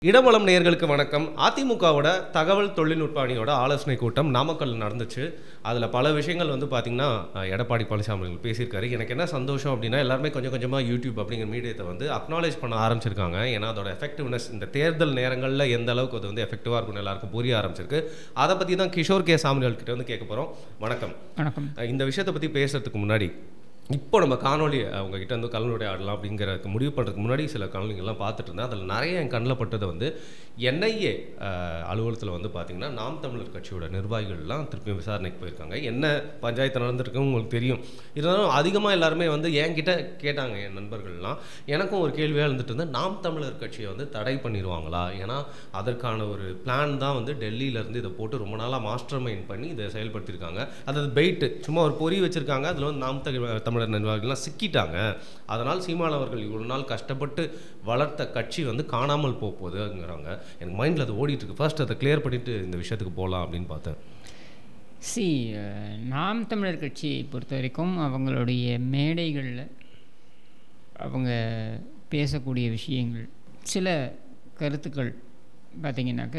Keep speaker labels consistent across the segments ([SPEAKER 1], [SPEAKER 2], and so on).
[SPEAKER 1] இடவளம் நேயர்களுக்கு வணக்கம் அதிமுகவோட தகவல் தொழில்நுட்ப அணியோட ஆலோசனை கூட்டம் நாமக்கல் நடந்துச்சு அதில் பல விஷயங்கள் வந்து பார்த்திங்கன்னா அஹ், எடப்பாடி பழனிசாமி அவர்கள் பேசியிருக்காரு எனக்கு என்ன சந்தோஷம் அப்படின்னா எல்லாருமே கொஞ்சம் கொஞ்சமாக யூடியூப் அப்படிங்கிற மீடியத்தை வந்து அக்னாலேஜ் பண்ண ஆரம்பிச்சிருக்காங்க ஏன்னா அதோட எஃபெக்டிவ்னஸ் இந்த தேர்தல் நேரங்களில் எந்த அளவுக்கு அது வந்து எஃபெக்டிவாக இருக்கும்னு எல்லாருக்கும் புரிய ஆரம்பிச்சிருக்கு அதை பற்றி தான் கிஷோர் கே சாமியால் கிட்ட வந்து கேட்க போகிறோம் வணக்கம்
[SPEAKER 2] வணக்கம்
[SPEAKER 1] அஹ், இந்த விஷயத்தை பற்றி பேசுறதுக்கு முன்னாடி இப்போ நம்ம காணொலி அவங்க கிட்ட வந்து கலந்துரையாடலாம் அப்படிங்கிறதுக்கு முடிவு பண்ணுறதுக்கு முன்னாடி சில காணொலிங்கள்லாம் பார்த்துட்டு இருந்தேன் அதில் நிறைய என் கண்ணில் பட்டது வந்து என்ஐஏ அலுவலகத்தில் வந்து பார்த்தீங்கன்னா நாம் தமிழர் கட்சியோட நிர்வாகிகள்லாம் திருப்பி விசாரணைக்கு போயிருக்காங்க என்ன பஞ்சாயத்து நடந்திருக்குன்னு உங்களுக்கு தெரியும் இருந்தாலும் அதிகமாக எல்லாருமே வந்து என்கிட்ட கேட்டாங்க என் நண்பர்கள்லாம் எனக்கும் ஒரு கேள்வியாக இருந்துட்டு இருந்தது நாம் தமிழர் கட்சியை வந்து தடை பண்ணிடுவாங்களா ஏன்னா அதற்கான ஒரு பிளான் தான் வந்து டெல்லியிலேருந்து இதை போட்டு ரொம்ப நாளாக மாஸ்டர் மைண்ட் பண்ணி இதை செயல்படுத்தியிருக்காங்க அதாவது பெயிட்டு சும்மா ஒரு பொறி வச்சுருக்காங்க அதில் வந்து நாம் தமிழ் தமிழர் நிர்வாகிகள்லாம் சிக்கிட்டாங்க அதனால் சீமான் அவர்கள் இவ்வளோ நாள் கஷ்டப்பட்டு வளர்த்த கட்சி வந்து காணாமல் போக போகுதுங்கிறாங்க எனக்கு மைண்டில் அது ஓடிட்டு இருக்கு ஃபர்ஸ்ட் அதை கிளியர் பண்ணிட்டு இந்த விஷயத்துக்கு போகலாம் அப்படின்னு பார்த்தேன்
[SPEAKER 2] சி நாம் தமிழர் கட்சியை பொறுத்த வரைக்கும் அவங்களுடைய மேடைகளில் அவங்க பேசக்கூடிய விஷயங்கள் சில கருத்துக்கள் பார்த்திங்கனாக்க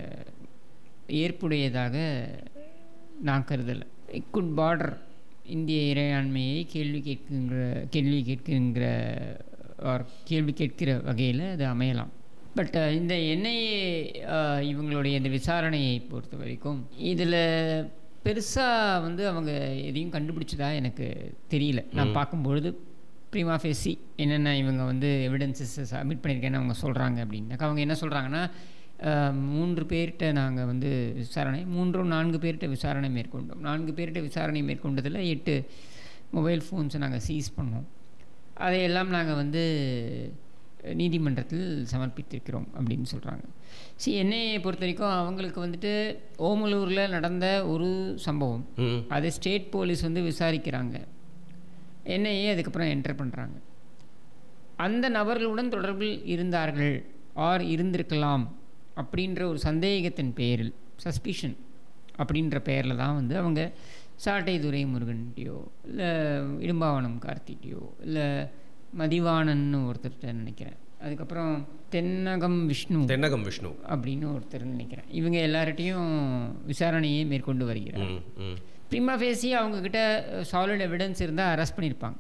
[SPEAKER 2] ஏற்புடையதாக நான் கருதலை குட் பார்டர் இந்திய இறையாண்மையை கேள்வி கேட்கின்ற கேள்வி கேட்கின்ற ஆர் கேள்வி கேட்கிற வகையில் அது அமையலாம் பட் இந்த என்ஐஏ இவங்களுடைய இந்த விசாரணையை பொறுத்த வரைக்கும் இதில் பெருசாக வந்து அவங்க எதையும் கண்டுபிடிச்சதா எனக்கு தெரியல நான் பார்க்கும்பொழுது ப்ரீமா ஃபேசி என்னென்ன இவங்க வந்து எவிடன்சஸ் சப்மிட் பண்ணியிருக்கேன்னு அவங்க சொல்கிறாங்க அப்படின்னாக்கா அவங்க என்ன சொல்கிறாங்கன்னா அஹ், மூன்று பேர்கிட்ட நாங்கள் வந்து விசாரணை மூன்றோ நான்கு பேர்கிட்ட விசாரணை மேற்கொண்டோம் நான்கு பேர்கிட்ட விசாரணை மேற்கொண்டதில் எட்டு மொபைல் ஃபோன்ஸை நாங்கள் சீஸ் பண்ணோம் அதையெல்லாம் நாங்கள் வந்து நீதிமன்றத்தில் சமர்ப்பித்திருக்கிறோம் அப்படின்னு சொல்கிறாங்க சி என்னையை பொறுத்த வரைக்கும் அவங்களுக்கு வந்துட்டு ஓமலூரில் நடந்த ஒரு சம்பவம்
[SPEAKER 1] ம்
[SPEAKER 2] அதை ஸ்டேட் போலீஸ் வந்து விசாரிக்கிறாங்க என்ஐஏ அதுக்கப்புறம் என்டர் பண்ணுறாங்க அந்த நபர்களுடன் தொடர்பில் இருந்தார்கள் ஆர் இருந்திருக்கலாம் அப்படின்ற ஒரு சந்தேகத்தின் பெயரில் சஸ்பிஷன் அப்படின்ற பெயரில் தான் வந்து அவங்க சாட்டை துரை முருகன்கிட்டயோ இல்லை இடும்பாவனம் கார்த்திகிட்டையோ இல்லை மதிவாணன்னு ஒருத்தர்கிட்ட நினைக்கிறேன் அதுக்கப்புறம் தென்னகம் விஷ்ணு
[SPEAKER 1] தென்னகம் விஷ்ணு
[SPEAKER 2] அப்படின்னு ஒருத்தர் நினைக்கிறேன் இவங்க எல்லார்கிட்டையும் விசாரணையை மேற்கொண்டு வருகிறார்
[SPEAKER 1] ம் ம்
[SPEAKER 2] ப்ரிமா ஃபேசி அவங்கக்கிட்ட சாலிட் எவிடன்ஸ் இருந்தால் அரெஸ்ட் பண்ணியிருப்பாங்க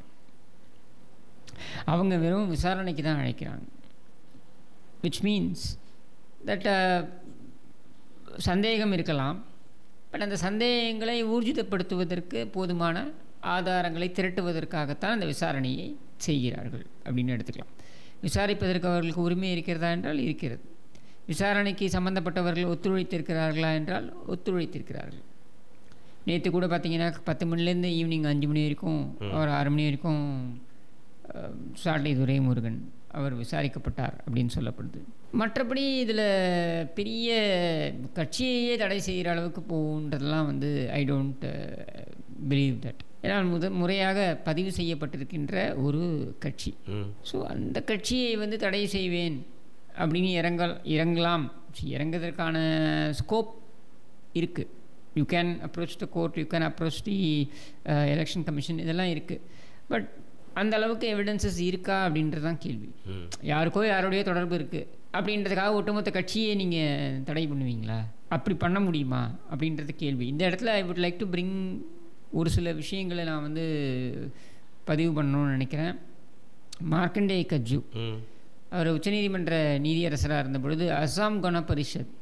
[SPEAKER 2] அவங்க வெறும் விசாரணைக்கு தான் அழைக்கிறாங்க விச் மீன்ஸ் தட் சந்தேகம் இருக்கலாம் பட் அந்த சந்தேகங்களை ஊர்ஜிதப்படுத்துவதற்கு போதுமான ஆதாரங்களை திரட்டுவதற்காகத்தான் அந்த விசாரணையை செய்கிறார்கள் அப்படின்னு எடுத்துக்கலாம் விசாரிப்பதற்கு அவர்களுக்கு உரிமை இருக்கிறதா என்றால் இருக்கிறது விசாரணைக்கு சம்பந்தப்பட்டவர்கள் ஒத்துழைத்திருக்கிறார்களா என்றால் ஒத்துழைத்திருக்கிறார்கள் நேற்று கூட பார்த்தீங்கன்னா பத்து மணிலேருந்து ஈவினிங் அஞ்சு மணி வரைக்கும் ஒரு ஆறு மணி வரைக்கும் அஹ், சாட்டை துரை முருகன் அவர் விசாரிக்கப்பட்டார் அப்படின்னு சொல்லப்படுது மற்றபடி இதில் பெரிய கட்சியையே தடை செய்கிற அளவுக்கு போகுன்றதெல்லாம் வந்து ஐ டோன்ட் பிலீவ் தட் ஏன்னா முத முறையாக பதிவு செய்யப்பட்டிருக்கின்ற ஒரு கட்சி
[SPEAKER 1] ம்
[SPEAKER 2] ஸோ அந்த கட்சியை வந்து தடை செய்வேன் அப்படின்னு இறங்க இறங்கலாம் இறங்குவதற்கான ஸ்கோப் இருக்குது you can approach the court you can approach the election commission இதெல்லாம் இருக்குது பட் அந்த அளவுக்கு எவிடன்சஸ் இருக்கா அப்படின்றது தான் கேள்வி
[SPEAKER 1] ம்
[SPEAKER 2] யாருக்கோ யாரோடைய தொடர்பு இருக்குது அப்படின்றதுக்காக ஒட்டுமொத்த கட்சியை நீங்கள் தடை பண்ணுவீங்களா அப்படி பண்ண முடியுமா அப்படின்றது கேள்வி இந்த இடத்துல I would like to bring ஒரு சில விஷயங்களை நான் வந்து பதிவு பண்ணணும்னு நினைக்கிறேன் மார்க்கண்டே கஜ்ஜு
[SPEAKER 1] ம்
[SPEAKER 2] அவர் உச்சநீதிமன்ற நீதியரசராக இருந்த பொழுது அசாம் கண பரிஷத்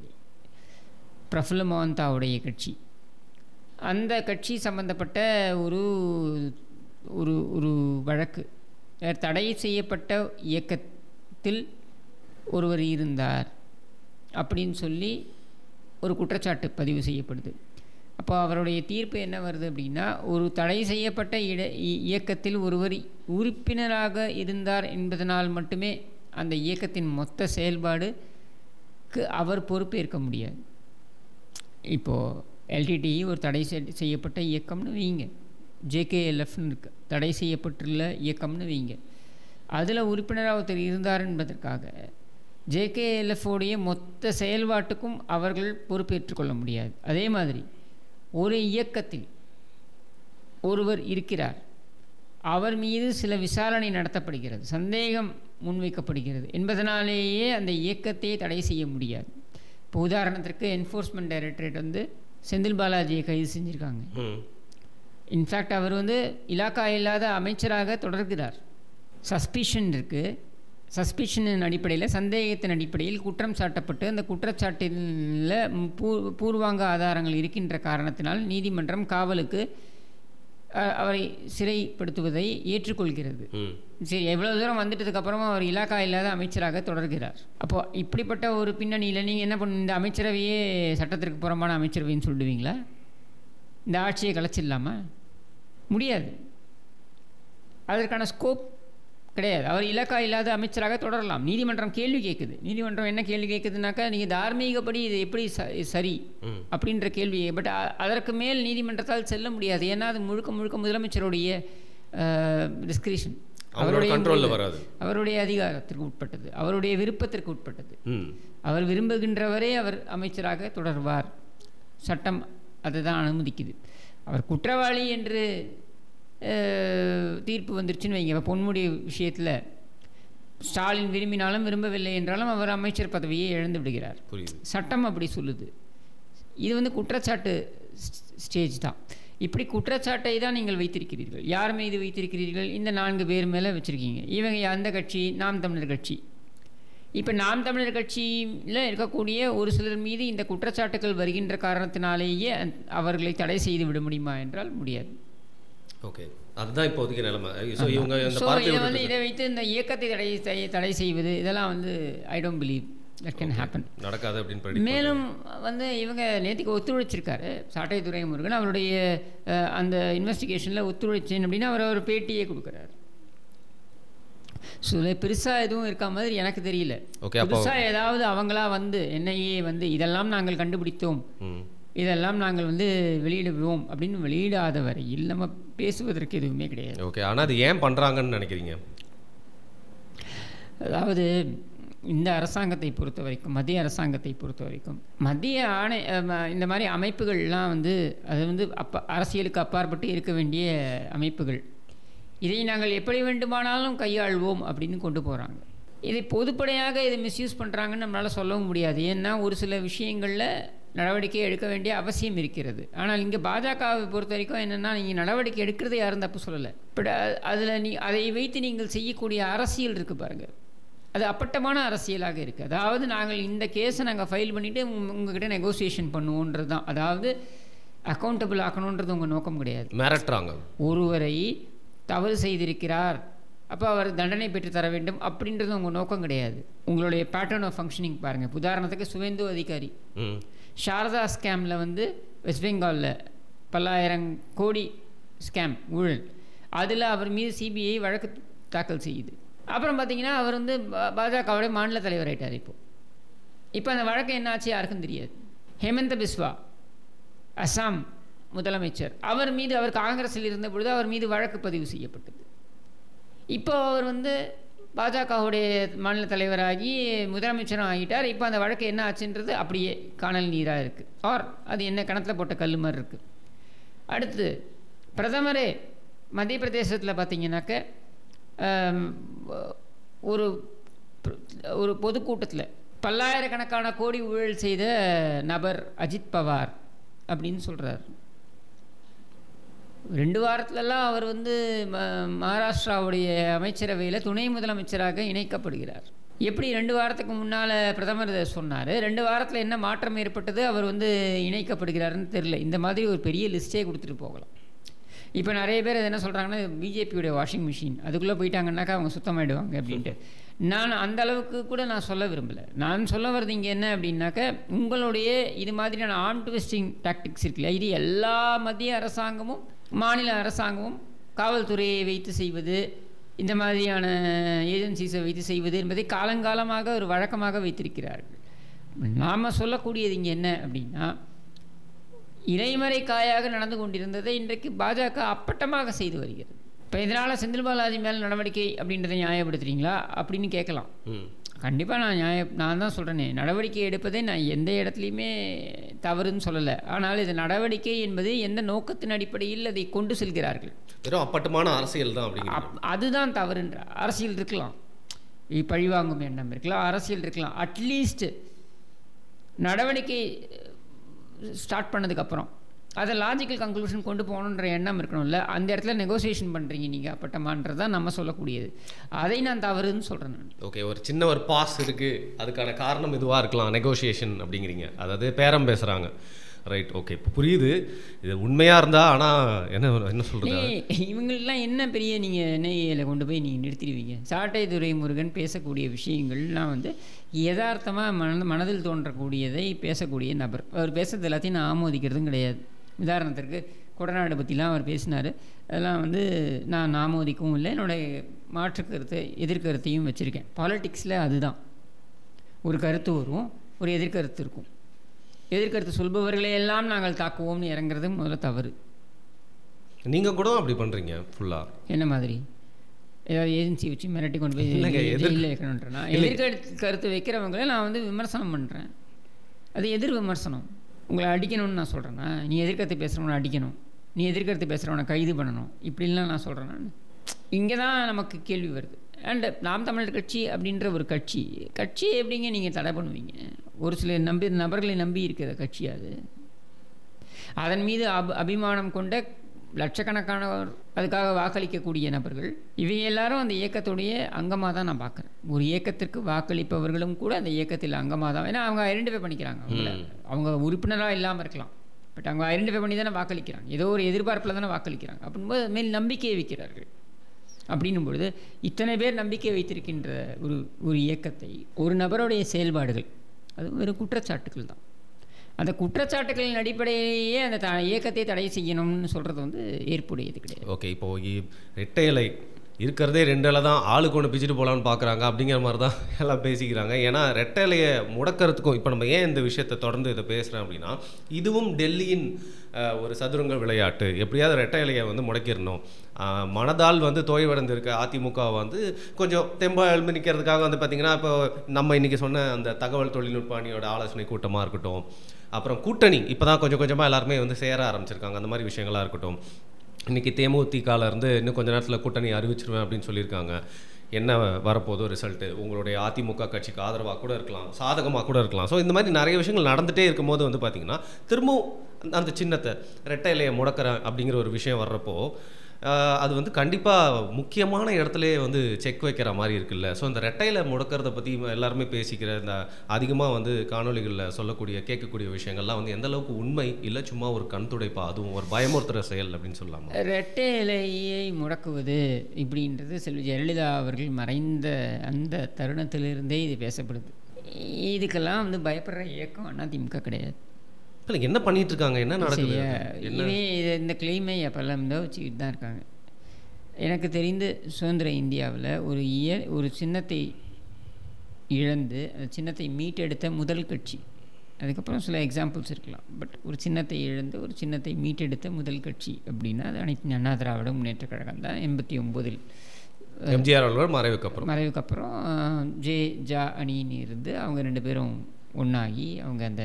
[SPEAKER 2] பிரஃபுல்ல மோகந்தாவுடைய கட்சி அந்த கட்சி சம்பந்தப்பட்ட ஒரு ஒரு ஒரு வழக்கு அஹ் தடை செய்யப்பட்ட இயக்கத்தில் ஒருவர் இருந்தார் அப்படின்னு சொல்லி ஒரு குற்றச்சாட்டு பதிவு செய்யப்படுது அப்போ அவருடைய தீர்ப்பு என்ன வருது அப்படின்னா ஒரு தடை செய்யப்பட்ட இட இ- இயக்கத்தில் ஒருவர் உறுப்பினராக இருந்தார் என்பதனால் மட்டுமே அந்த இயக்கத்தின் மொத்த செயல்பாடுக்கு அவர் பொறுப்பேற்க முடியாது இப்போது எல்டிடி ஒரு தடை செய்- செய்யப்பட்ட இயக்கம்னு வைங்க ஜேகேஎல்எஃப்னு இருக்கு தடை செய்யப்பட்டுள்ள இயக்கம்னு வைங்க அதில் உறுப்பினராக ஒருத்தர் இருந்தார் என்பதற்காக JKLF உடைய மொத்த செயல்பாட்டுக்கும் அவர்கள் பொறுப்பேற்றுக்கொள்ள முடியாது அதே மாதிரி ஒரு இயக்கத்தில் ஒருவர் இருக்கிறார் அவர் மீது சில விசாரணை நடத்தப்படுகிறது சந்தேகம் முன்வைக்கப்படுகிறது என்பதனாலேயே அந்த இயக்கத்தை தடை செய்ய முடியாது இப்போ உதாரணத்திற்கு என்ஃபோர்ஸ்மெண்ட் டைரக்டரேட் வந்து செந்தில் பாலாஜியை கைது செஞ்சுருக்காங்க
[SPEAKER 1] ம்
[SPEAKER 2] இன்ஃபேக்ட் அவர் வந்து இலாக்கா இல்லாத அமைச்சராக தொடர்கிறார் சஸ்பிஷன் இருக்குது சஸ்பிஷனின் அடிப்படையில் சந்தேகத்தின் அடிப்படையில் குற்றம் சாட்டப்பட்டு அந்த குற்றச்சாட்டில் பூ பூர்வாங்க ஆதாரங்கள் இருக்கின்ற காரணத்தினால் நீதிமன்றம் காவலுக்கு அஹ், அவரை சிறைப்படுத்துவதை ஏற்றுக்கொள்கிறது
[SPEAKER 1] ம்
[SPEAKER 2] சரி எவ்வளோ தூரம் வந்துட்டதுக்கு அப்புறமா அவர் இலாக்கா இல்லாத அமைச்சராக தொடர்கிறார் அப்போ இப்படிப்பட்ட ஒரு பின்னணியில் நீங்கள் என்ன பண்ண இந்த அமைச்சரவையே சட்டத்திற்கு புறம்பான அமைச்சரவைன்னு சொல்லுவீங்களா இந்த ஆட்சியை கலைச்சிடலாமா முடியாது அதற்கான ஸ்கோப் கிடையாது அவர் இலக்கா இல்லாத அமைச்சராக தொடரலாம் நீதிமன்றம் கேள்வி கேட்குது நீதிமன்றம் என்ன கேள்வி கேட்குதுனாக்கா நீங்கள் தார்மீகப்படி இது எப்படி ச சரி
[SPEAKER 1] ம்
[SPEAKER 2] அப்படின்ற கேள்வி பட் அதற்கு மேல் நீதிமன்றத்தால் செல்ல முடியாது ஏன்னா அது முழுக்க முழுக்க முதலமைச்சருடைய டிஸ்கிரிஷன்
[SPEAKER 1] அவரோட கண்ட்ரோலில் வராது
[SPEAKER 2] அவருடைய அதிகாரத்திற்கு உட்பட்டது அவருடைய விருப்பத்திற்கு உட்பட்டது
[SPEAKER 1] ம்
[SPEAKER 2] அவர் விரும்புகின்றவரே அவர் அமைச்சராக தொடர்வார் சட்டம் அதுதான் அனுமதிக்குது அவர் குற்றவாளி என்று அஹ், தீர்ப்பு வந்துருச்சுன்னு வைங்க இப்போ பொன்முடி விஷயத்தில் ஸ்டாலின் விரும்பினாலும் விரும்பவில்லை என்றாலும் அவர் அமைச்சர் பதவியை இழந்து விடுகிறார்
[SPEAKER 1] புரியுது
[SPEAKER 2] சட்டம் அப்படி சொல்லுது இது வந்து குற்றச்சாட்டு ஸ்டேஜ் தான் இப்படி குற்றச்சாட்டை தான் நீங்கள் வைத்திருக்கிறீர்கள் யார் மீது வைத்திருக்கிறீர்கள் இந்த நான்கு பேர் மேலே வச்சுருக்கீங்க இவங்க அந்த கட்சி நாம் தமிழர் கட்சி இப்போ நாம் தமிழர் கட்சியில் இருக்கக்கூடிய ஒரு சிலர் மீது இந்த குற்றச்சாட்டுகள் வருகின்ற காரணத்தினாலேயே அந்த- அவர்களை தடை செய்து விட முடியுமா என்றால் முடியாது
[SPEAKER 1] ஓகே அதுதான் இப்போதைக்கு நிலைமை ஸோ இவங்க இந்த
[SPEAKER 2] ஸோ
[SPEAKER 1] பார்ட்டி
[SPEAKER 2] இதை வந்து இதை வைத்து இந்த இயக்கத்தை தடை செய்- தடை செய்வது இதெல்லாம் வந்து I don't believe that can happen
[SPEAKER 1] நடக்காது அப்படின்னு predict
[SPEAKER 2] மேலும் வந்து இவங்க நேற்றுக்கு ஒத்துழைச்சிருக்காரு சாட்டை துரைமுருகன் அவருடைய அஹ், அந்த இன்வெஸ்டிகேஷனில் ஒத்துழைச்சேன் அப்படின்னா அவர் ஒரு பேட்டியே கொடுக்குறாரு ஸோ பெருசாக எதுவும் இருக்கா மாதிரி எனக்கு தெரியல
[SPEAKER 1] Okay, அப்போ-
[SPEAKER 2] புதுசாக ஏதாவது அவங்களா வந்து என்னையே வந்து இதெல்லாம் நாங்கள் கண்டுபிடித்தோம்
[SPEAKER 1] ம்
[SPEAKER 2] இதெல்லாம் நாங்கள் வந்து வெளியிடுவோம் அப்படின்னு வெளியிடாத வரையில் நம்ம பேசுவதற்கு எதுவுமே கிடையாது
[SPEAKER 1] ஓகே ஆனால் அது ஏன் பண்ணுறாங்கன்னு நினைக்கிறீங்க
[SPEAKER 2] அதாவது இந்த அரசாங்கத்தை பொறுத்த வரைக்கும் மத்திய அரசாங்கத்தை பொறுத்த வரைக்கும் மத்திய ஆணை அஹ், ம- இந்த மாதிரி அமைப்புகள்லாம் வந்து அது வந்து அப்ப அரசியலுக்கு அப்பாற்பட்டு இருக்க வேண்டிய அமைப்புகள் இதை நாங்கள் எப்படி வேண்டுமானாலும் கையாள்வோம் அப்படின்னு கொண்டு போகிறாங்க இதை பொதுப்படையாக இதை மிஸ்யூஸ் பண்ணுறாங்கன்னு நம்மளால் சொல்லவும் முடியாது ஏன்னா ஒரு சில விஷயங்களில் நடவடிக்கை எடுக்க வேண்டிய அவசியம் இருக்கிறது ஆனால் இங்கே பாஜகவை பொறுத்த வரைக்கும் என்னென்னா நீங்கள் நடவடிக்கை எடுக்கிறது யாரும் தப்பு சொல்லலை பட் அதில் நீ அதை வைத்து நீங்கள் செய்யக்கூடிய அரசியல் இருக்குது பாருங்கள் அது அப்பட்டமான அரசியலாக இருக்குது அதாவது நாங்கள் இந்த கேஸை நாங்கள் ஃபைல் பண்ணிவிட்டு உங்ககிட்ட நெகோசியேஷன் பண்ணுவோன்றது தான் அதாவது அக்கௌண்டபிள் ஆக்கணுன்றது உங்கள் நோக்கம் கிடையாது
[SPEAKER 1] மிரட்டுறாங்க
[SPEAKER 2] ஒருவரை தவறு செய்திருக்கிறார் அப்போ அவர் தண்டனை பெற்று தர வேண்டும் அப்படின்றது உங்கள் நோக்கம் கிடையாது உங்களுடைய பேட்டர்ன் ஆஃப் ஃபங்க்ஷனிங் பாருங்கள் உதாரணத்துக்கு சுவேந்து அதிகாரி
[SPEAKER 1] ம்
[SPEAKER 2] சாரதா ஸ்கேமில் வந்து வெஸ்ட் பெங்காலில் பல்லாயிரம் கோடி ஸ்கேம் ஊழல் அதில் அவர் மீது சிபிஐ வழக்கு தாக்கல் செய்யுது அப்புறம் பார்த்தீங்கன்னா அவர் வந்து பா- பாஜகவுடைய மாநில தலைவர் ஆயிட்டார் இப்போ இப்போ அந்த வழக்கு என்ன ஆச்சு யாருக்கும் தெரியாது ஹேமந்த பிஸ்வா அசாம் முதலமைச்சர் அவர் மீது அவர் காங்கிரஸில் இருந்த பொழுது அவர் மீது வழக்கு பதிவு செய்யப்பட்டது இப்போ அவர் வந்து பாஜகவுடைய மாநில தலைவராகி முதலமைச்சரும் ஆகிட்டார் இப்போ அந்த வழக்கு என்ன ஆச்சுன்றது அப்படியே காணல் நீராக இருக்குது ஆர் அது என்ன கணத்தில் போட்ட கல் மாதிரி இருக்குது அடுத்து பிரதமரே மத்திய பிரதேசத்தில் பார்த்தீங்கன்னாக்க ஆம், ஒரு ஒரு பொதுக்கூட்டத்தில் பல்லாயிரக்கணக்கான கோடி ஊழல் செய்த நபர் அஜித் பவார் அப்படின்னு சொல்கிறார் ரெண்டு வாரத்துலலாம் அவர் வந்து ம- மகாராஷ்டிராவுடைய அமைச்சரவையில் துணை முதலமைச்சராக இணைக்கப்படுகிறார் எப்படி ரெண்டு வாரத்துக்கு முன்னால் பிரதமர் இதை சொன்னார் ரெண்டு வாரத்தில் என்ன மாற்றம் ஏற்பட்டது அவர் வந்து இணைக்கப்படுகிறாருன்னு தெரில இந்த மாதிரி ஒரு பெரிய லிஸ்ட்டே கொடுத்துட்டு போகலாம் இப்போ நிறைய பேர் என்ன சொல்கிறாங்கன்னா பிஜேபியோடைய வாஷிங் மிஷின் அதுக்குள்ளே போயிட்டாங்கன்னாக்கா அவங்க சுத்தமாயிடுவாங்க அப்படின்ட்டு நான் அந்த அளவுக்கு கூட நான் சொல்ல விரும்பலை நான் சொல்ல வர்றது இங்கே என்ன அப்படின்னாக்க உங்களுடைய இது மாதிரியான ஆர்ம் ட்விஸ்டிங் டாக்டிக்ஸ் இருக்குல்ல இது எல்லா மத்திய அரசாங்கமும் மாநில அரசாங்கமும் காவல்துறையை வைத்து செய்வது இந்த மாதிரியான ஏஜென்சிஸை வைத்து செய்வது என்பதை காலங்காலமாக ஒரு வழக்கமாக வைத்திருக்கிறார்கள் நாம் சொல்லக்கூடியது இங்கே என்ன அப்படின்னா இலைமறை காயாக நடந்து கொண்டிருந்ததை இன்றைக்கு பாஜக அப்பட்டமாக செய்து வருகிறது இப்போ இதனால் செந்தில் பாலாஜி மேல் நடவடிக்கை அப்படின்றத நியாயப்படுத்துறீங்களா அப்படின்னு கேட்கலாம்
[SPEAKER 1] ம்
[SPEAKER 2] கண்டிப்பாக நான் நியாய நான் தான் சொல்கிறேனே நடவடிக்கை எடுப்பதை நான் எந்த இடத்துலையுமே தவறுன்னு சொல்லலை ஆனால் இது நடவடிக்கை என்பது எந்த நோக்கத்தின் அடிப்படையில் அதை கொண்டு செல்கிறார்கள்
[SPEAKER 1] வெறும் அப்பட்டமான அரசியல் தான் அப்படிங்கிறீங்க
[SPEAKER 2] அப் அதுதான் தவறுன்ற அரசியல் இருக்கலாம் இ- பழிவாங்கும் எண்ணம் இருக்கலாம் அரசியல் இருக்கலாம் அட்லீஸ்ட் நடவடிக்கை ஸ்டார்ட் பண்ணதுக்கப்புறம் அதை லாஜிக்கல் கன்க்ளூஷன் கொண்டு போகணுன்ற எண்ணம் இருக்கணும்ல அந்த இடத்துல நெகோசியேஷன் பண்ணுறீங்க நீங்கள் அப்பட்டமான்றது தான் நம்ம சொல்லக்கூடியது அதை நான் தவறுன்னு சொல்கிறேன் நான்
[SPEAKER 1] ஓகே ஒரு சின்ன ஒரு பாஸ் இருக்குது அதுக்கான காரணம் இதுவாக இருக்கலாம் நெகோஷியேஷன் அப்படிங்கிறீங்க அதாவது பேரம் பேசுகிறாங்க ரைட் ஓகே இப்போ புரியுது இது உண்மையாக இருந்தால் ஆனால் என்ன என்ன சொல்கிறது
[SPEAKER 2] நீ இவங்களெலாம் என்ன பெரிய நீங்கள் என்ஐஏல கொண்டு போய் நீங்கள் நிறுத்திடுவீங்க சாட்டை துரை முருகன் பேசக்கூடிய விஷயங்கள்லாம் வந்து யதார்த்தமாக மன மனதில் தோன்றக்கூடியதை பேசக்கூடிய நபர் அவர் பேசுறது எல்லாத்தையும் நான் ஆமோதிக்கிறதும் கிடையாது உதாரணத்திற்கு கொடநாடு பற்றிலாம் அவர் பேசினார் அதெல்லாம் வந்து நான் ஆமோதிக்கவும் இல்லை என்னுடைய மாற்று கருத்து எதிர்கருத்தையும் வச்சுருக்கேன் பாலிட்டிக்ஸில் அதுதான் ஒரு கருத்து வரும் ஒரு எதிர்கருத்து இருக்கும் எதிர்கருத்து சொல்பவர்களை எல்லாம் நாங்கள் தாக்குவோம்னு இறங்குறது முதல்ல தவறு
[SPEAKER 1] நீங்கள் கூட அப்படி பண்ணுறீங்க ஃபுல்லாக
[SPEAKER 2] என்ன மாதிரி ஏதாவது ஏஜென்சி வச்சு மிரட்டி கொண்டு போய்
[SPEAKER 1] இல்லைங்க, எதிர்-
[SPEAKER 2] ஜெயிலில் வைக்கணுன்றனா எதிர்கருத்து கருத்து வைக்கிறவங்கள நான் வந்து விமர்சனம் பண்ணுறேன் அது எதிர் விமர்சனம் உங்களை அடிக்கணும்னு நான் சொல்கிறேன்னா நீ எதிர்கருத்து பேசுகிறவனை அடிக்கணும் நீ எதிர்கருத்து பேசுகிறவனை கைது பண்ணணும் இப்படிலாம் நான் சொல்கிறேன் நான் இங்கே தான் நமக்கு கேள்வி வருது அண்ட் நாம் தமிழர் கட்சி அப்படின்ற ஒரு கட்சி கட்சியை எப்படிங்க நீங்கள் தடை பண்ணுவீங்க ஒரு சில நம்பி நபர்களை நம்பி இருக்கிற கட்சி அது அதன் மீது அப அபிமானம் கொண்ட லட்சக்கணக்கானவர் அதுக்காக வாக்களிக்கக்கூடிய நபர்கள் இவங்க எல்லாரும் அந்த இயக்கத்துடைய அங்கமாக தான் நான் பார்க்குறேன் ஒரு இயக்கத்திற்கு வாக்களிப்பவர்களும் கூட அந்த இயக்கத்தில் அங்கமாக தான் ஏன்னா அவங்க ஐடென்டிஃபை பண்ணிக்கிறாங்க அவங்கள அவங்க உறுப்பினராக இல்லாமல் இருக்கலாம் பட் அவங்க ஐடென்டிஃபை பண்ணி தானே வாக்களிக்கிறாங்க ஏதோ ஒரு எதிர்பார்ப்பில் தானே வாக்களிக்கிறாங்க அப்படின்போது அது மேல் நம்பிக்கையை வைக்கிறார்கள் அப்படின்னும் பொழுது இத்தனை பேர் நம்பிக்கை வைத்திருக்கின்ற ஒரு ஒரு இயக்கத்தை ஒரு நபருடைய செயல்பாடுகள் அது வெறும் குற்றச்சாட்டுகள் தான் அந்த குற்றச்சாட்டுகளின் அடிப்படையிலேயே அந்த த இயக்கத்தை தடை செய்யணும்னு சொல்கிறது வந்து ஏற்புடையது கிடையாது
[SPEAKER 1] ஓகே இப்போ இ- ரெட்டை இலை இருக்கிறதே ரெண்டு இலை தான் ஆளுக்கு ஒன்று பிச்சுட்டு போகலான்னு பார்க்குறாங்க அப்படிங்கிற மாதிரி தான் எல்லாம் பேசிக்கிறாங்க ஏன்னா ரெட்டை இலையை முடக்கிறதுக்கும் இப்போ நம்ம ஏன் இந்த விஷயத்தை தொடர்ந்து இதை பேசுகிறேன் அப்படின்னா இதுவும் டெல்லியின் அஹ், ஒரு சதுரங்க விளையாட்டு எப்படியாவது ரெட்டை இலையை வந்து முடக்கிடணும் அஹ், மனதால் வந்து தோய்வடைந்து இருக்க அதிமுக வந்து கொஞ்சம் தெம்பா எழுந்து நிற்கிறதுக்காக வந்து பார்த்திங்கன்னா இப்போ நம்ம இன்றைக்கி சொன்ன அந்த தகவல் தொழில்நுட்ப அணியோட ஆலோசனை கூட்டமாக இருக்கட்டும் அப்புறம் கூட்டணி இப்போ தான் கொஞ்சம் கொஞ்சமாக எல்லாருமே வந்து சேர ஆரம்பிச்சிருக்காங்க அந்த மாதிரி விஷயங்களாக இருக்கட்டும் இன்றைக்கி தேமுதிகால இருந்து இன்னும் கொஞ்ச நேரத்தில் கூட்டணி அறிவிச்சிருவேன் அப்படின்னு சொல்லியிருக்காங்க என்ன வரப்போதோ ரிசல்ட்டு உங்களுடைய அதிமுக கட்சிக்கு ஆதரவாக கூட இருக்கலாம் சாதகமாக கூட இருக்கலாம் ஸோ இந்த மாதிரி நிறைய விஷயங்கள் நடந்துகிட்டே இருக்கும்போது வந்து பார்த்திங்கன்னா திரும்பவும் அந்த- அந்த சின்னத்தை ரெட்டை இலையை முடக்கிறேன் அப்படிங்கிற ஒரு விஷயம் வர்றப்போ ஆஹ், அது வந்து கண்டிப்பாக முக்கியமான இடத்துலயே வந்து செக் வைக்கிற மாதிரி இருக்குல்ல ஸோ இந்த ரெட்டையில முடக்கிறத பற்றி எல்லாருமே பேசிக்கிற இந்த அதிகமாக வந்து காணொளிகளில் சொல்லக்கூடிய கேட்கக்கூடிய விஷயங்கள்லாம் வந்து எந்த அளவுக்கு உண்மை இல்லை சும்மா ஒரு கண் துடைப்பா அதுவும் ஒரு பயமுறுத்துற செயல் அப்படின்னு சொல்லலாமா
[SPEAKER 2] ரெட்டை இலையை முடக்குவது இப்படின்றது செல்வி ஜெயலலிதா அவர்கள் மறைந்த அந்த தருணத்திலிருந்தே இது பேசப்படுது இதுக்கெல்லாம் வந்து பயப்படுற இயக்கம் அதிமுக கிடையாது
[SPEAKER 1] இல்லை என்ன பண்ணிட்டு இருக்காங்க என்ன நடக்குது
[SPEAKER 2] சரியா
[SPEAKER 1] என்ன
[SPEAKER 2] இவே இது இந்த கிளைமை அப்போல்லாம் தான் வச்சுக்கிட்டு தான் இருக்காங்க எனக்கு தெரிந்து சுதந்திர இந்தியாவில் ஒரு இய ஒரு சின்னத்தை இழந்து அந்த சின்னத்தை மீட்டெடுத்த முதல் கட்சி அதுக்கப்புறம் சில எக்ஸாம்பிள்ஸ் இருக்கலாம் பட் ஒரு சின்னத்தை இழந்து ஒரு சின்னத்தை மீட்டெடுத்த முதல் கட்சி அப்படின்னா அது அனைத்து அண்ணா திராவிட முன்னேற்ற கழகம் தான் எண்பத்தி ஒம்போதில்
[SPEAKER 1] எம்ஜிஆர் அவர்கள் மறைவுக்கு அப்புறம்
[SPEAKER 2] மறைவுக்கு அப்புறம் அஹ், ஜே ஜா அணின்னு இருந்து அவங்க ரெண்டு பேரும் ஒன்றாகி அவங்க அந்த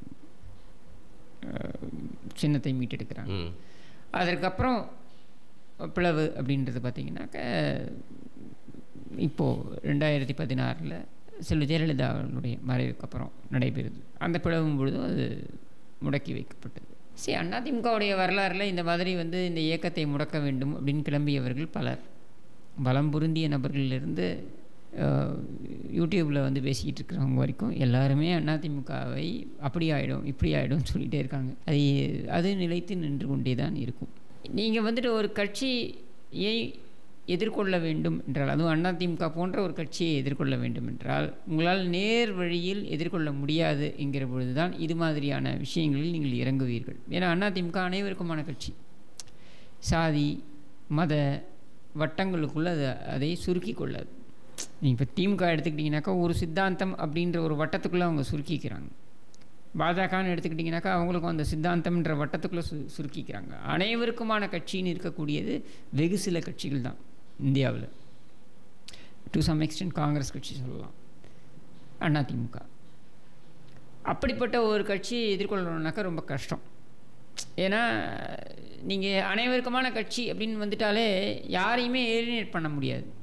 [SPEAKER 2] அஹ், சின்னத்தை மீட்டெடுக்கிறாங்க
[SPEAKER 1] ம்
[SPEAKER 2] அதற்கப்புறம் பிளவு அப்படின்றது பார்த்திங்கனாக்க இப்போது ரெண்டாயிரத்தி பதினாறில் செல்வி ஜெயலலிதா அவர்களுடைய மறைவுக்கு அப்புறம் நடைபெறுது அந்த பிளவும் பொழுதும் அது முடக்கி வைக்கப்பட்டது சரி அதிமுகவுடைய வரலாறில் இந்த மாதிரி வந்து இந்த இயக்கத்தை முடக்க வேண்டும் அப்படின்னு கிளம்பியவர்கள் பலர் பலம் பொருந்திய நபர்களிலிருந்து யூடியூப்பில் வந்து பேசிக்கிட்டு இருக்கிறவங்க வரைக்கும் எல்லாருமே அதிமுகவை அப்படி ஆகிடும் இப்படி ஆகிடும்னு சொல்லிகிட்டே இருக்காங்க அது அது நிலைத்து நின்று கொண்டே தான் இருக்கும் நீங்கள் வந்துட்டு ஒரு கட்சியை எதிர்கொள்ள வேண்டும் என்றால் அதுவும் அதிமுக போன்ற ஒரு கட்சியை எதிர்கொள்ள வேண்டும் என்றால் உங்களால் நேர் வழியில் எதிர்கொள்ள முடியாது என்கிற பொழுது தான் இது மாதிரியான விஷயங்களில் நீங்கள் இறங்குவீர்கள் ஏன்னா அதிமுக அனைவருக்குமான கட்சி சாதி மத வட்டங்களுக்குள்ளே அதை அதை சுருக்கி கொள்ளாது நீங்கள் இப்போ திமுக எடுத்துக்கிட்டிங்கனாக்கா ஒரு சித்தாந்தம் அப்படின்ற ஒரு வட்டத்துக்குள்ளே அவங்க சுருக்கிக்கிறாங்க பாஜகன்னு எடுத்துக்கிட்டிங்கனாக்கா அவங்களுக்கும் அந்த சித்தாந்தம்ன்ற வட்டத்துக்குள்ளே சு சுருக்கிக்கிறாங்க அனைவருக்குமான கட்சின்னு இருக்கக்கூடியது வெகு சில கட்சிகள் தான் இந்தியாவில் டு சம் எக்ஸ்டென்ட் காங்கிரஸ் கட்சி சொல்லலாம் அதிமுக அப்படிப்பட்ட ஒரு கட்சியை எதிர்கொள்ளணுன்னாக்கா ரொம்ப கஷ்டம் ஏன்னா நீங்கள் அனைவருக்குமான கட்சி அப்படின்னு வந்துட்டாலே யாரையுமே ஏலினேட் பண்ண முடியாது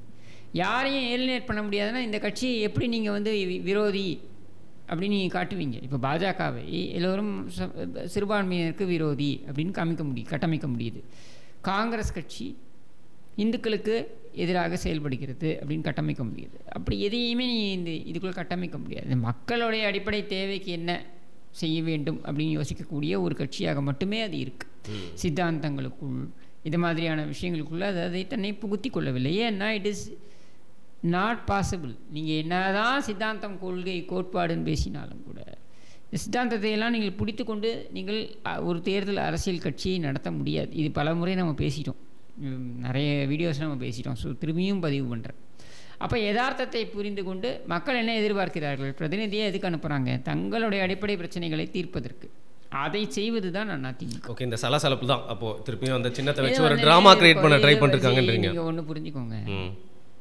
[SPEAKER 2] யாரையும் ஏலினேட் பண்ண முடியாதுன்னா இந்த கட்சியை எப்படி நீங்கள் வந்து வி- விரோதி அப்படின்னு நீங்கள் காட்டுவீங்க இப்போ பாஜகவை எல்லோரும் ச- சிறுபான்மையினருக்கு விரோதி அப்படின்னு காமிக்க முடியும் கட்டமைக்க முடியுது காங்கிரஸ் கட்சி இந்துக்களுக்கு எதிராக செயல்படுகிறது அப்படின்னு கட்டமைக்க முடியுது அப்படி எதையுமே நீ இந்த இதுக்குள்ளே கட்டமைக்க முடியாது மக்களுடைய அடிப்படை தேவைக்கு என்ன செய்ய வேண்டும் அப்படின்னு யோசிக்கக்கூடிய ஒரு கட்சியாக மட்டுமே அது இருக்குது சித்தாந்தங்களுக்குள் இது மாதிரியான விஷயங்களுக்குள்ள அது அதை தன்னை புகுத்தி கொள்ளவில்லை ஏன்னா இட் இஸ் நாட் பாசிபிள் நீங்கள் என்னதான் சித்தாந்தம் கொள்கை கோட்பாடுன்னு பேசினாலும் கூட இந்த சித்தாந்தத்தை எல்லாம் நீங்கள் பிடித்து கொண்டு நீங்கள் அ, ஒரு தேர்தல் அரசியல் கட்சியை நடத்த முடியாது இது பல முறை நம்ம பேசிட்டோம் உம், நிறைய வீடியோஸ் நம்ம பேசிட்டோம் ஸோ திரும்பியும் பதிவு பண்ணுறேன் அப்போ யதார்த்தத்தை புரிந்து கொண்டு மக்கள் என்ன எதிர்பார்க்கிறார்கள் பிரதிநிதியை எதுக்கு அனுப்புகிறாங்க தங்களுடைய அடிப்படை பிரச்சனைகளை தீர்ப்பதற்கு அதை செய்வது தான் அதிமுக
[SPEAKER 1] ஓகே இந்த சலசலப்பு தான் அப்போ திருப்பியும் அந்த சின்னத்தை வச்சு ஒரு ட்ராமா கிரியேட் பண்ண ட்ரை பண்ணிருக்காங்கன்றீங்க
[SPEAKER 2] நீங்கள் ஒன்று புரிஞ்சுக்கோங்க
[SPEAKER 1] ம்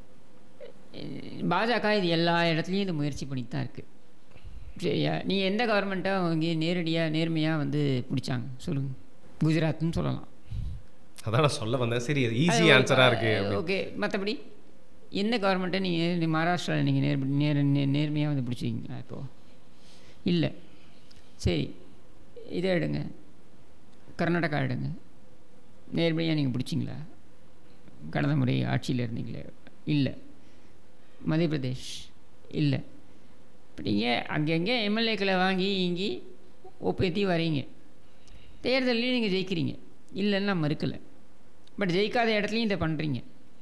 [SPEAKER 2] பாஜக இது எல்லா இடத்துலையும் இது முயற்சி பண்ணிட்டு தான் இருக்குது சரியா நீ எந்த கவர்மெண்ட்டை அவங்க நேரடியாக நேர்மையாக வந்து பிடிச்சாங்க சொல்லுங்கள் குஜராத்னு சொல்லலாம்
[SPEAKER 1] அதான் நான் சொல்ல வந்தேன் சரி ஈஸி ஆன்சராக இருக்கு அப்படி.
[SPEAKER 2] ஓகே மற்றபடி எந்த கவர்மெண்ட்டை நீங்கள் மகாராஷ்டிராவில் நீங்கள் நேர் நேர் நே- நேர்மையாக வந்து பிடிச்சிருக்கீங்களா இப்போது இல்லை சரி இதை எடுங்க கர்நாடகா எடுங்க நேர்மையாக நீங்கள் பிடிச்சிங்களா கடந்த முறை ஆட்சியில் இருந்தீங்களே இல்லை மத்திய பிரதேஷ் இல்லை இப்போ நீங்கள் அங்கங்கே எம்எல்ஏக்களை வாங்கி இங்கி ஒப்பேற்றி வரீங்க தேர்தலையும் நீங்கள் ஜெயிக்கிறீங்க இல்லைன்னு நான் மறுக்கலை பட் ஜெயிக்காத இடத்துலையும் இதை பண்ணுறீங்க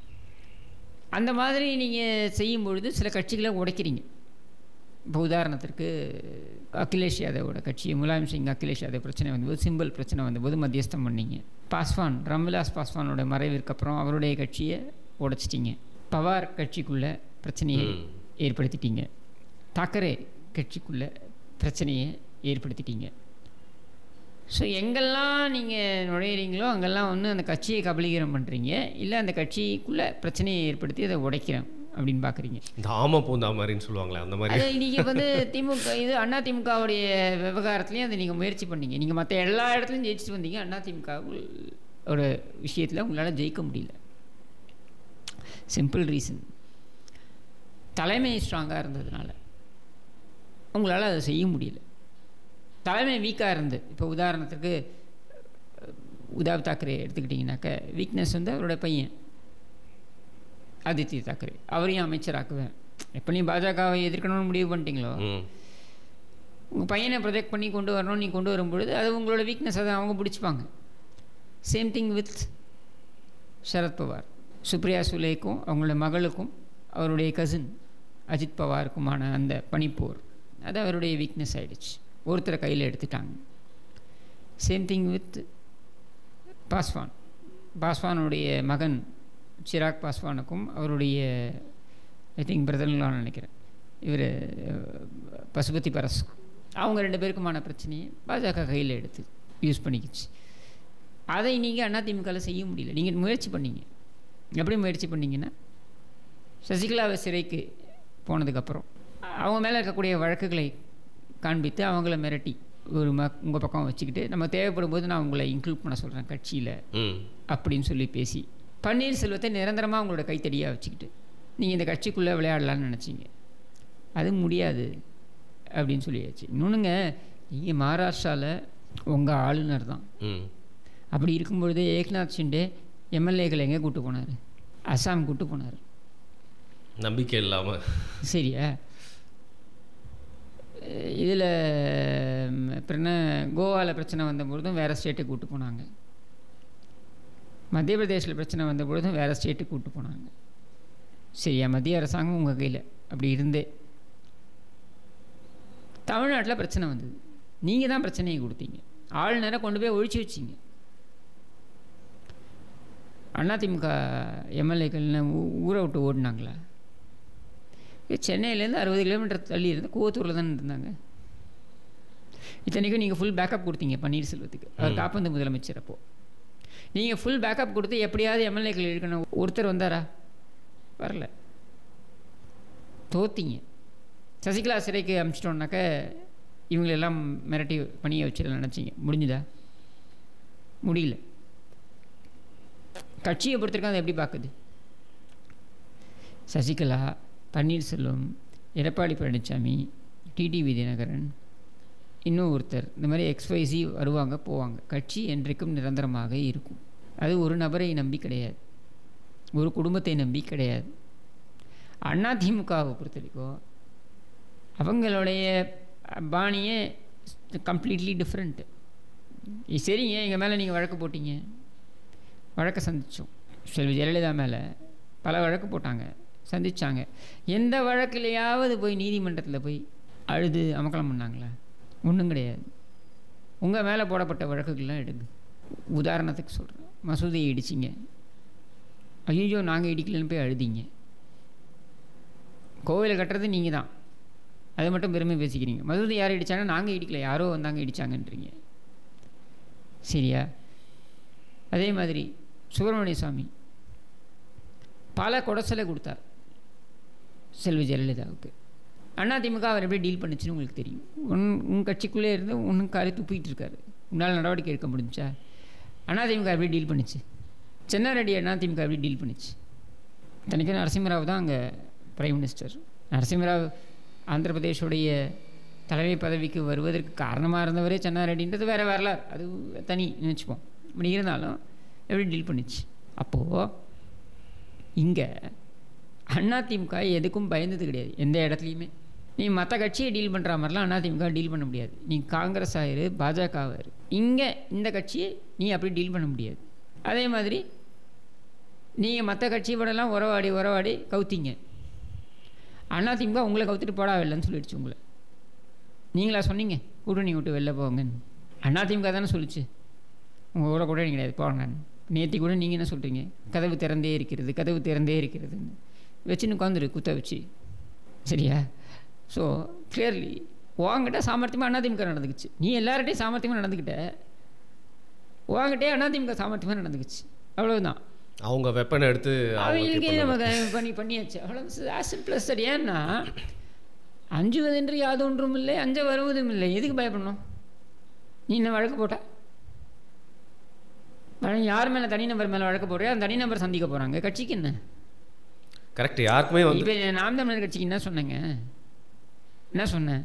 [SPEAKER 2] அந்த மாதிரி நீங்கள் செய்யும் பொழுது சில கட்சிகளை உடைக்கிறீங்க இப்போ உதாரணத்திற்கு அகிலேஷ் யாதவோட கட்சி முலாயம் சிங் அகிலேஷ் யாதவ் பிரச்சனை வந்தபோது சிம்பிள் பிரச்சனை வந்தபோது மத்தியஸ்தம் பண்ணீங்க பாஸ்வான் ராம்விலாஸ் பாஸ்வானோட மறைவிற்கு அப்புறம் அவருடைய கட்சியை உடைச்சிட்டீங்க பவார் கட்சிக்குள்ள பிரச்சனையை
[SPEAKER 1] ம்.
[SPEAKER 2] ஏற்படுத்திட்டீங்க தாக்கரே கட்சிக்குள்ள பிரச்சனையை ஏற்படுத்திட்டீங்க ஸோ எங்கெல்லாம் நீங்கள் நுழையிறீங்களோ அங்கெல்லாம் வந்து அந்த கட்சியை கபலீகரம் பண்ணுறீங்க இல்லை அந்த கட்சிக்குள்ளே பிரச்சனையை ஏற்படுத்தி அதை உடைக்கிறேன் அப்படின்னு பார்க்குறீங்க
[SPEAKER 1] இந்த ஆம பூந்தா மாதிரின்னு சொல்லுவாங்களே அந்த மாதிரி
[SPEAKER 2] அது நீங்கள் வந்து திமுக இது அண்ணா திமுகவுடைய விவகாரத்துலேயும் அதை நீங்கள் முயற்சி பண்ணீங்க நீங்கள் மற்ற எல்லா இடத்துலையும் ஜெயிச்சுட்டு வந்தீங்க அண்ணா திமுக ஒரு விஷயத்தில் உங்களால் ஜெயிக்க முடியல சிம்பிள் ரீசன் தலைமை ஸ்ட்ராங்காக இருந்ததுனால உங்களால் அதை செய்ய முடியல தலைமை வீக்காக இருந்து இப்போ உதாரணத்துக்கு அஹ், உத்தவ் தாக்கரே எடுத்துக்கிட்டிங்கனாக்க வீக்னஸ் வந்து அவரோட பையன் ஆதித்ய தாக்கரே அவரையும் அமைச்சராக்குவேன் எப்போ நீ பாஜகவை எதிர்க்கணும்னு முடிவு பண்ணிட்டீங்களோ
[SPEAKER 1] ம்
[SPEAKER 2] உங்கள் பையனை ப்ரொஜெக்ட் பண்ணி கொண்டு வரணும் நீ கொண்டு வரும்பொழுது அது உங்களோட வீக்னஸ் அதை அவங்க பிடிச்சிப்பாங்க same thing with Sharad Pawar Supriya சுலேக்கும் அவங்களோட மகளுக்கும் அவருடைய கசின் அஜித் பவாருக்குமான அந்த பனிப்போர் அது அவருடைய வீக்னஸ் ஆயிடுச்சு ஒருத்தரை கையில் எடுத்துட்டாங்க சேம் திங் வித் பாஸ்வான் பாஸ்வானுடைய மகன் சிராக் பாஸ்வானுக்கும் அவருடைய ஐ திங்க் பிரதர்லாம் நினைக்கிறேன் இவர் பசுபதி பரஸ் அவங்க ரெண்டு பேருக்குமான பிரச்சனையை பாஜக கையில் எடுத்து யூஸ் பண்ணிக்கிச்சு அதை நீங்கள் அதிமுகவில் செய்ய முடியல நீங்கள் முயற்சி பண்ணீங்க எப்படி முயற்சி பண்ணீங்கன்னா சசிகலாவை சிறைக்கு போனதுக்கப்புறம் அவங்க மேலே இருக்கக்கூடிய வழக்குகளை காண்பித்து அவங்கள மிரட்டி ஒரு ம உங்கள் பக்கம் வச்சுக்கிட்டு நம்ம தேவைப்படும் போது நான் உங்களை இன்க்ளூட் பண்ண சொல்கிறேன் கட்சியில்
[SPEAKER 1] ம்
[SPEAKER 2] அப்படின்னு சொல்லி பேசி பன்னீர்செல்வத்தை நிரந்தரமாக உங்களோட கைத்தடியாக வச்சுக்கிட்டு நீங்கள் இந்த கட்சிக்குள்ளே விளையாடலான்னு நினச்சிங்க அது முடியாது அப்படின்னு சொல்லியாச்சு இன்னொன்றுங்க நீங்கள் மகாராஷ்டிராவில் உங்கள் ஆளுநர் தான்
[SPEAKER 1] ம்
[SPEAKER 2] அப்படி இருக்கும்பொழுது ஏக்நாத் ஷிண்டே எம்எல்ஏக்களை எங்கே கூட்டு போனார் அஸ்ஸாம் கூட்டு போனார்
[SPEAKER 1] நம்பிக்கை இல்லாமல்
[SPEAKER 2] சரியா இதில் அப்புறம் என்ன கோவாவில் பிரச்சனை வந்த பொழுதும் வேறு ஸ்டேட்டுக்கு கூட்டு போனாங்க மத்திய பிரதேசில் பிரச்சனை வந்த பொழுதும் வேறு ஸ்டேட்டுக்கு கூட்டு போனாங்க சரியா மத்திய அரசாங்கம் உங்கள் கையில் அப்படி இருந்தே தமிழ்நாட்டில் பிரச்சனை வந்தது நீங்கள் தான் பிரச்சனையை கொடுத்தீங்க ஆளுநரை கொண்டு போய் ஒழிச்சு வச்சிங்க அதிமுக எம்எல்ஏக்கள்னு ஊரை விட்டு ஓடினாங்களா இது சென்னையிலேருந்து அறுபது கிலோமீட்டர் தள்ளி இருந்து கூவத்தூரில் தானே இருந்தாங்க இத்தனைக்கும் நீங்கள் ஃபுல் பேக்கப் கொடுத்தீங்க பன்னீர்செல்வத்துக்கு அவர் காப்பந்து முதலமைச்சர் அப்போது நீங்கள் ஃபுல் பேக்கப் கொடுத்து எப்படியாவது எம்எல்ஏக்கள் இழுக்கணும் ஒருத்தர் வந்தாரா வரல தோத்தீங்க சசிகலா சிறைக்கு அனுப்பிச்சிட்டோன்னாக்க இவங்களெல்லாம் மிரட்டி பணியை வச்சிடலாம் நினச்சிங்க முடிஞ்சுதா முடியல கட்சியை பொறுத்திருக்கோம் அதை எப்படி பார்க்குது சசிகலா பன்னீர்செல்வம் எடப்பாடி பழனிசாமி டிடிவி தினகரன் இன்னும் ஒருத்தர் இந்த மாதிரி எக்ஸ்வைசி வருவாங்க போவாங்க கட்சி என்றைக்கும் நிரந்தரமாக இருக்கும் அது ஒரு நபரை நம்பி கிடையாது ஒரு குடும்பத்தை நம்பி கிடையாது அதிமுகவை பொறுத்த வரைக்கும் அவங்களுடைய பாணியே கம்ப்ளீட்லி டிஃப்ரெண்ட்டு சரிங்க எங்கள் மேலே நீங்கள் வழக்கு போட்டீங்க வழக்கை சந்தித்தோம் செல்வி ஜெயலலிதா மேலே பல வழக்கு போட்டாங்க சந்திச்சாங்க எந்த வழக்குலையாவது போய் நீதிமன்றத்தில் போய் அழுது அமக்கலம் பண்ணாங்களா ஒன்றும் கிடையாது உங்கள் மேலே போடப்பட்ட வழக்குகள்லாம் எடுங்க உதாரணத்துக்கு சொல்கிறேன் மசூதியை இடிச்சிங்க ஐயோ நாங்கள் இடிக்கலன்னு போய் அழுதிங்க கோவிலை கட்டுறது நீங்கள் தான் அதை மட்டும் பெருமை பேசிக்கிறீங்க மசூதி யார் இடித்தாங்க நாங்கள் இடிக்கல யாரோ வந்தாங்க இடித்தாங்கன்றீங்க சரியா அதே மாதிரி சுப்பிரமணிய சாமி பல கொடசலை கொடுத்தார் செல்வி ஜெயலலிதாவுக்கு அதிமுக அவர் எப்படி டீல் பண்ணுச்சுன்னு உங்களுக்கு தெரியும் உன் உன் கட்சிக்குள்ளே இருந்து ஒன்றும் காலை துப்பிக்கிட்டு இருக்காரு உன்னால் நடவடிக்கை எடுக்க முடிஞ்சா அதிமுக எப்படி டீல் பண்ணுச்சு சென்னாரெட்டி அதிமுக எப்படி டீல் பண்ணுச்சு தனிக்கு நரசிம்மராவ் தான் அங்கே பிரைம் மினிஸ்டர் நரசிம்மராவ் ஆந்திர பிரதேஷோடைய தலைமை பதவிக்கு வருவதற்கு காரணமாக இருந்தவரே சென்னாரெட்டின்றது வேறு வரலாறு அது தனி நினச்சிப்போம் அப்படி இருந்தாலும் எப்படி டீல் பண்ணுச்சு அப்போது இங்கே அதிமுக எதுக்கும் பயந்தது கிடையாது எந்த இடத்துலையுமே நீ மற்ற கட்சியை டீல் பண்ணுற மாதிரிலாம் அதிமுக டீல் பண்ண முடியாது நீ காங்கிரஸ் ஆயிரு பாஜக ஆயிரு இங்கே இந்த கட்சியை நீ அப்படி டீல் பண்ண முடியாது அதே மாதிரி நீங்கள் மற்ற கட்சியோடலாம் உறவாடி உறவாடி கவுத்தீங்க அதிமுக உங்களை கவுத்துட்டு போடாவில்லைன்னு சொல்லிடுச்சு உங்களை நீங்களா சொன்னீங்க கூட்டணி விட்டு வெளில போங்கன்னு அதிமுக தானே சொல்லிச்சு உங்கள் கூட கூட்டணி கிடையாது போங்க நேற்று கூட நீங்கள் என்ன சொல்கிறீங்க கதவு திறந்தே இருக்கிறது கதவு திறந்தே இருக்கிறதுன்னு வச்சுன்னு உட்காந்துரு குத்த வச்சு சரியா ஸோ கிளியர்லி உங்ககிட்ட சாமர்த்தியமாக அதிமுக நடந்துக்குச்சு நீ எல்லார்கிட்டையும் சாமர்த்தியமாக நடந்துக்கிட்ட உங்ககிட்டே அதிமுக சாமர்த்தியமாக நடந்துக்குச்சு அவ்வளவுதான்
[SPEAKER 1] அவங்க வெப்பனை எடுத்து
[SPEAKER 2] அவங்களுக்கே நம்ம பண்ணி பண்ணியாச்சு அவ்வளோ சிம்பிளஸ் சரி ஏன்னா அஞ்சுவதென்று யாதொன்றும் இல்லை அஞ்ச வருவதும் இல்லை எதுக்கு பயப்படணும் நீ என்ன வழக்கு போட்ட யார் மேலே தனி நபர் மேலே வழக்கு போடுறியா அந்த தனி நபர் சந்திக்க போகிறாங்க கட்சிக்கு என்ன
[SPEAKER 1] கரெக்ட் யாருக்குமே வந்து
[SPEAKER 2] இப்போ நாம் தமிழர் கட்சிக்கு என்ன சொன்னேங்க என்ன சொன்னேன்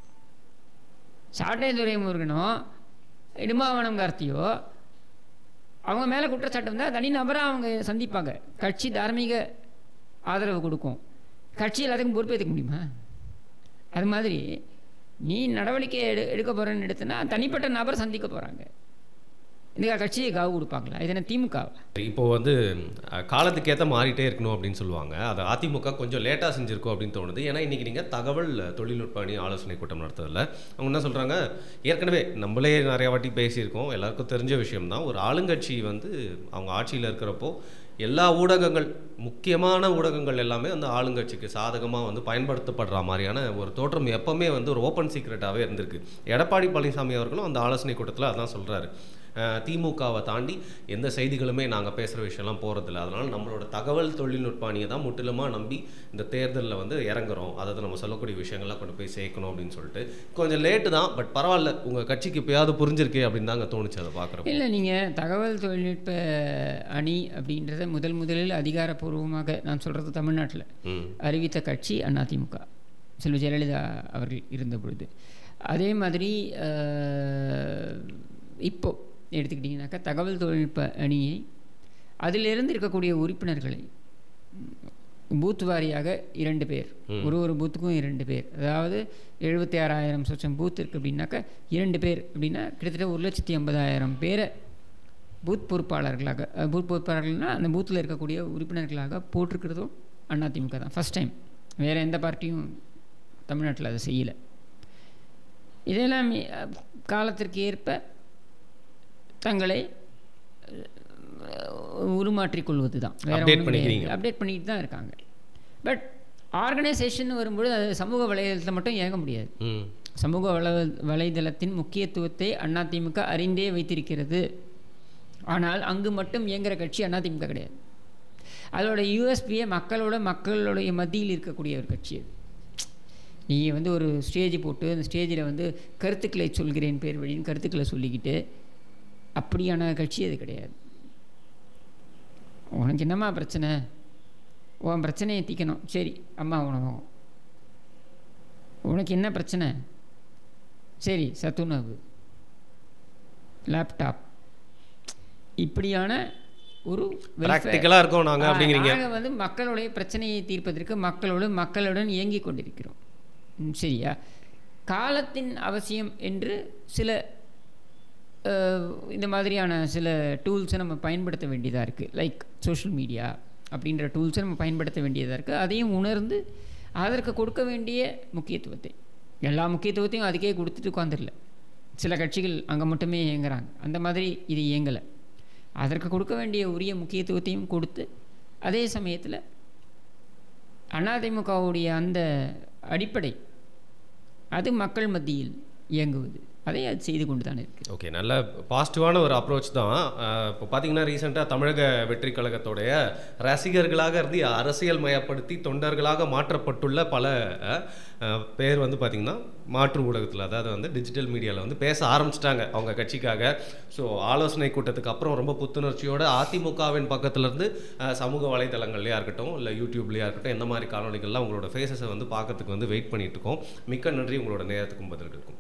[SPEAKER 2] சாட்டை துரைமுருகனோ இடுமாவனம் கார்த்தியோ அவங்க மேலே குற்றச்சாட்டு வந்தால் தனி நபராக அவங்க சந்திப்பாங்க கட்சி தார்மீக ஆதரவு கொடுக்கும் கட்சி எல்லாத்துக்கும் பொறுப்பேற்றுக்க முடியுமா அது மாதிரி நீ நடவடிக்கை எடு எடுக்க போகிறேன்னு எடுத்தனா தனிப்பட்ட நபர் சந்திக்க போகிறாங்க இந்த கட்சியை காவு கொடுப்பாங்களா இது என்ன திமுக
[SPEAKER 1] இப்போ வந்து அஹ், காலத்துக்கு ஏற்ற மாறிட்டே இருக்கணும் அப்படின்னு சொல்லுவாங்க அது அதிமுக கொஞ்சம் லேட்டாக செஞ்சிருக்கோம் அப்படின்னு தோணுது ஏன்னா இன்றைக்கி நீங்கள் தகவல் தொழில்நுட்ப அணி ஆலோசனை கூட்டம் நடத்துறதில்ல அவங்க என்ன சொல்கிறாங்க ஏற்கனவே நம்மளே நிறையா வாட்டி பேசியிருக்கோம் எல்லாருக்கும் தெரிஞ்ச விஷயம்தான் ஒரு ஆளுங்கட்சி வந்து அவங்க ஆட்சியில் இருக்கிறப்போ எல்லா ஊடகங்கள் முக்கியமான ஊடகங்கள் எல்லாமே வந்து ஆளுங்கட்சிக்கு சாதகமாக வந்து பயன்படுத்தப்படுற மாதிரியான ஒரு தோற்றம் எப்பவுமே வந்து ஒரு ஓப்பன் சீக்ரெட்டாகவே இருந்திருக்கு எடப்பாடி பழனிசாமி அவர்களும் அந்த ஆலோசனை கூட்டத்தில் அதான் சொல்கிறாரு திமுகவை தாண்டி எந்த செய்திகளுமே நாங்கள் பேசுகிற விஷயம்லாம் போகிறதில்ல அதனால் நம்மளோட தகவல் தொழில்நுட்ப அணியை தான் முற்றிலுமாக நம்பி இந்த தேர்தலில் வந்து இறங்குறோம் அதாவது நம்ம சொல்லக்கூடிய விஷயங்கள்லாம் கொண்டு போய் சேர்க்கணும் அப்படின்னு சொல்லிட்டு கொஞ்சம் லேட்டு தான் பட் பரவாயில்ல உங்கள் கட்சிக்கு இப்போயாவது புரிஞ்சிருக்கே அப்படின்னு தாங்க தோணுச்சு அதை பார்க்குறப்ப
[SPEAKER 2] இல்லை நீங்கள் தகவல் தொழில்நுட்ப அணி அப்படின்றத முதல் முதலில் அதிகாரப்பூர்வமாக நான் சொல்கிறது தமிழ்நாட்டில்
[SPEAKER 1] ம்
[SPEAKER 2] அறிவித்த கட்சி அதிமுக செல்வி ஜெயலலிதா அவர்கள் இருந்த பொழுது அதே மாதிரி அஹ், இப்போ எடுத்துக்கிட்டிங்கனாக்கா தகவல் தொழில்நுட்ப அணியை அதிலிருந்து இருக்கக்கூடிய உறுப்பினர்களை ம், பூத் வாரியாக இரண்டு பேர் ஒரு ஒரு பூத்துக்கும் இரண்டு பேர் அதாவது எழுபத்தி ஆறாயிரம் சொச்சம் பூத் இருக்குது அப்படின்னாக்கா இரண்டு பேர் அப்படின்னா கிட்டத்தட்ட ஒரு லட்சத்தி ஐம்பதாயிரம் பேரை பூத் பொறுப்பாளர்களாக அஹ், பூத் பொறுப்பாளர்கள்னால் அந்த பூத்தில் இருக்கக்கூடிய உறுப்பினர்களாக போட்டிருக்கிறதும் அதிமுக தான் ஃபஸ்ட் டைம் வேறு எந்த பார்ட்டியும் தமிழ்நாட்டில் அதை செய்யலை இதெல்லாம் அஹ், காலத்திற்கு ஏற்ப தங்களை அஹ், உருமாற்றிக் கொள்வது தான்
[SPEAKER 1] Update பண்ணிக்கிறீங்க.
[SPEAKER 2] அப்டேட் பண்ணிட்டு தான் இருக்காங்க பட் ஆர்கனைசேஷன் வரும்பொழுது அது சமூக வலைதளத்தில் மட்டும் இயங்க முடியாது
[SPEAKER 1] ம்
[SPEAKER 2] சமூக வலை வலைதளத்தின் முக்கியத்துவத்தை அதிமுக அறிந்தே வைத்திருக்கிறது ஆனால் அங்கு மட்டும் இயங்குகிற கட்சி அதிமுக கிடையாது அதோட யூஎஸ்பியை மக்களோட மக்களுடைய மத்தியில் இருக்கக்கூடிய ஒரு கட்சி அது நீங்கள் வந்து ஒரு ஸ்டேஜ் போட்டு அந்த ஸ்டேஜில் வந்து கருத்துக்களை சொல்கிறேன் பேர் வழின்னு கருத்துக்களை சொல்லிக்கிட்டு அப்படியான கட்சி அது கிடையாது உனக்கு என்னம்மா பிரச்சனை உன் பிரச்சனையை தீக்கணும் சரி அம்மா உணவு உனக்கு என்ன பிரச்சனை சரி சத்துணவு லேப்டாப் இப்படியான ஒரு welfare-
[SPEAKER 1] ப்ராக்டிக்கலாக இருக்கோம் நாங்கள் அப்படிங்கிறீங்க
[SPEAKER 2] நாங்கள் வந்து மக்களுடைய பிரச்சனையை தீர்ப்பதற்கு மக்களோடு மக்களுடன் இயங்கிக் கொண்டிருக்கிறோம் ம், சரியா காலத்தின் அவசியம் என்று சில அஹ், இந்த மாதிரியான சில டூல்ஸை நம்ம பயன்படுத்த வேண்டியதாக இருக்குது லைக் சோஷியல் மீடியா அப்படின்ற டூல்ஸை நம்ம பயன்படுத்த வேண்டியதாக இருக்குது அதையும் உணர்ந்து அதற்கு கொடுக்க வேண்டிய முக்கியத்துவத்தை எல்லா முக்கியத்துவத்தையும் அதுக்கே கொடுத்துட்டு உட்காந்துடல சில கட்சிகள் அங்கே மட்டுமே இயங்குறாங்க அந்த மாதிரி இது இயங்கலை அதற்கு கொடுக்க வேண்டிய உரிய முக்கியத்துவத்தையும் கொடுத்து அதே சமயத்தில் அதிமுகவுடைய அந்த அடிப்படை அது மக்கள் மத்தியில் இயங்குவது அதை அது செய்து கொண்டு தான் இருக்குது
[SPEAKER 1] ஓகே நல்ல பாசிட்டிவான ஒரு அப்ரோச் தான் அஹ் இப்போ பார்த்தீங்கன்னா ரீசெண்டாக தமிழக வெற்றி கழகத்தோடைய ரசிகர்களாக இருந்து அரசியல் மயப்படுத்தி தொண்டர்களாக மாற்றப்பட்டுள்ள பல அஹ், அஹ், பேர் வந்து பார்த்திங்கன்னா மாற்று ஊடகத்தில் அதாவது வந்து டிஜிட்டல் மீடியாவில் வந்து பேச ஆரம்பிச்சிட்டாங்க அவங்க கட்சிக்காக ஸோ ஆலோசனை கூட்டத்துக்கு அப்புறம் ரொம்ப புத்துணர்ச்சியோட அதிமுகவின் பக்கத்துலேருந்து சமூக வலைதளங்கள்லையா இருக்கட்டும் இல்லை யூடியூப்லையா இருக்கட்டும் எந்த மாதிரி காணொலிகள்லாம் உங்களோட ஃபேஸஸை வந்து பார்க்கறதுக்கு வந்து வெயிட் பண்ணிட்டு இருக்கோம் மிக்க நன்றி உங்களோட நேரத்துக்கும் பதில்களுக்கும்